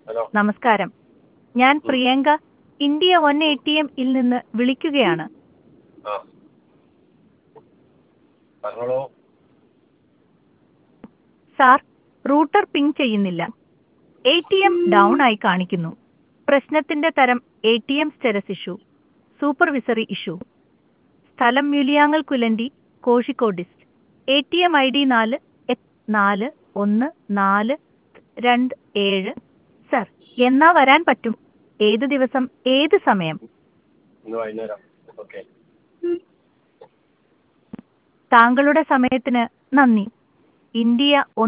hello നമസ്കാരം ഞാൻ Priyanka India one A T എമ്മിൽ നിന്ന് വിളിക്കുകയാണ് ആ പറഞ്ഞോളൂ സാർ റൂട്ടർ പിങ് ചെയ്യുന്നില്ല എ ടി എം ഡൗൺ ആയി കാണിക്കുന്നു പ്രശ്നത്തിന്റെ തരം A T M status issue supervisory issue സ്ഥലം Muliyangal Kulandi Kozhikode dist A T M I D നാല് എ- നാല് ഒന്ന് നാല് രണ്ട് ഏഴ് സർ എന്നാ വരാൻ പറ്റും ഏത് ദിവസം ഏത് സമയം ഇന്ന് വൈകുന്നേരം ഓക്കെ താങ്കളുടെ സമയത്തിന് നന്ദി ഇന്ത്യ